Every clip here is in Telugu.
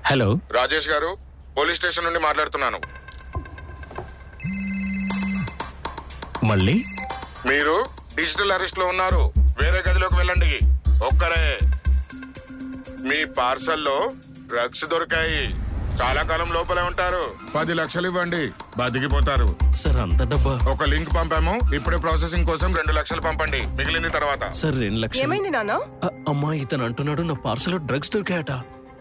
హలో రాజేష్ గారు పోలీస్ స్టేషన్ నుండి మాట్లాడుతున్నాను మళ్ళీ మీరు డిజిటల్ అరెస్ట్ లో ఉన్నారు వేరే గదిలోకి వెళ్ళండి ఒక్కరే మీ పార్సల్లో డ్రగ్స్ దొరికాయి చాలా కాలం లోపలే ఉంటారు పది లక్షలు ఇవ్వండి బతికిపోతారు సార్ అంత డబ్బా ఒక లింక్ పంపాము ఇప్పుడే ప్రాసెసింగ్ కోసం రెండు లక్షలు పంపండి మిగిలింది తర్వాత సార్ రెండు లక్షలు ఏమైంది నాన్న అ- అమ్మా ఇతను అంటున్నాడు నా పార్సల్ డ్రగ్స్ దొరికాయట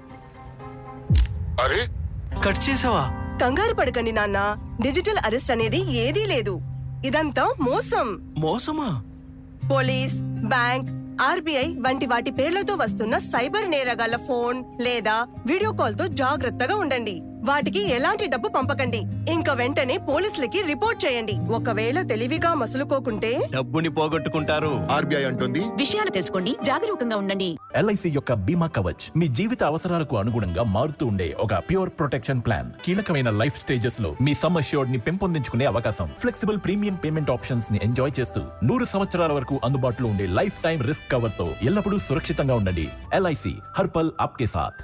అరే కట్ చేసావా కంగారు పడకండి నాన్న డిజిటల్ అరెస్ట్ అనేది ఏదీ లేదు ఇదంతా మోసం మోసమా పోలీస్ బ్యాంక్ ఆర్బీఐ వంటి వాటి పేర్లతో వస్తున్న సైబర్ నేరగాళ్ల ఫోన్ లేదా వీడియో కాల్ తో జాగ్రత్తగా ఉండండి వాటికి ఎలాంటి డబ్బు పంపకండి ఇంకా వెంటనే పోలీసులకి రిపోర్ట్ చేయండి ఒకవేళ తెలివిగా మసులుకోకుంటే డబ్బుని పోగొట్టుకుంటారు ఆర్బీఐ అంటుంది విషయాలు తెలుసుకోండి జాగరూకంగా ఉండండి ఎల్ఐసి యొక్క బీమా కవచ్ మీ జీవిత అవసరాలకు అనుగుణంగా మారుతూ ఉండే ఒక ప్యూర్ ప్రొటెక్షన్ ప్లాన్ కీలకమైన లైఫ్ స్టేజెస్ లో మీ సమ్ అష్యూర్డ్ ని పెంపొందించుకునే అవకాశం ఫ్లెక్సిబుల్ ప్రీమియం పేమెంట్ ఆప్షన్స్ ని ఎంజాయ్ చేస్తూ నూరు సంవత్సరాల వరకు అందుబాటులో ఉండే లైఫ్ టైం రిస్క్ కవర్ తో ఎల్లప్పుడూ సురక్షితంగా ఉండండి ఎల్ఐసి హర్పల్ ఆప్కే సాథ్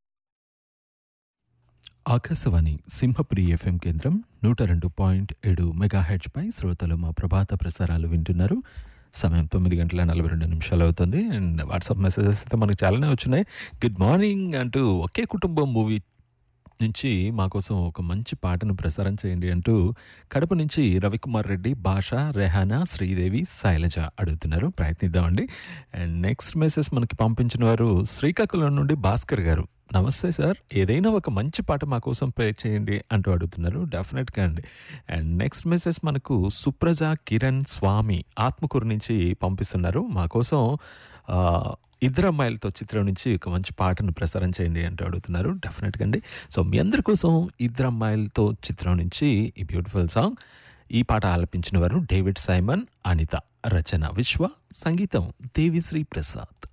ఆకాశవాణి సింహపురి ఎఫ్ఎం కేంద్రం నూట రెండు పాయింట్ ఏడు మెగాహెడ్జ్ పై శ్రోతలు మా ప్రభాత ప్రసారాలు వింటున్నారు సమయం తొమ్మిది గంటల నలభై రెండు నిమిషాలు అవుతుంది అండ్ వాట్సాప్ మెసేజెస్ అయితే మనకు చాలానే వచ్చినాయి గుడ్ మార్నింగ్ అంటూ ఒకే కుటుంబం మూవీ నుంచి మా కోసం ఒక మంచి పాటను ప్రసారం చేయండి అంటూ కడప నుంచి రవికుమార్ రెడ్డి భాష రెహానా శ్రీదేవి శైలజ అడుగుతున్నారు ప్రయత్నిద్దామండి అండ్ నెక్స్ట్ మెసేజ్ మనకి పంపించిన వారు శ్రీకాకుళం నుండి భాస్కర్ గారు నమస్తే సార్ ఏదైనా ఒక మంచి పాట మా కోసం ప్లే చేయండి అంటూ అడుగుతున్నారు డెఫినెట్గా అండి అండ్ నెక్స్ట్ మెసేజ్ మనకు సుప్రజ కిరణ్ స్వామి ఆత్మకూరు నుంచి పంపిస్తున్నారు మా కోసం ఆ, ఇద్దరు అమ్మాయిలతో చిత్రం నుంచి ఒక మంచి పాటను ప్రసారం చేయండి అంటూ అడుగుతున్నారు డెఫినెట్గా అండి సో మీ అందరి కోసం ఇద్దరు అమ్మాయిలతో చిత్రం నుంచి ఈ బ్యూటిఫుల్ సాంగ్ ఈ పాట ఆలపించిన వారు డేవిడ్ సైమన్ అనిత రచన విశ్వ సంగీతం దేవిశ్రీ ప్రసాద్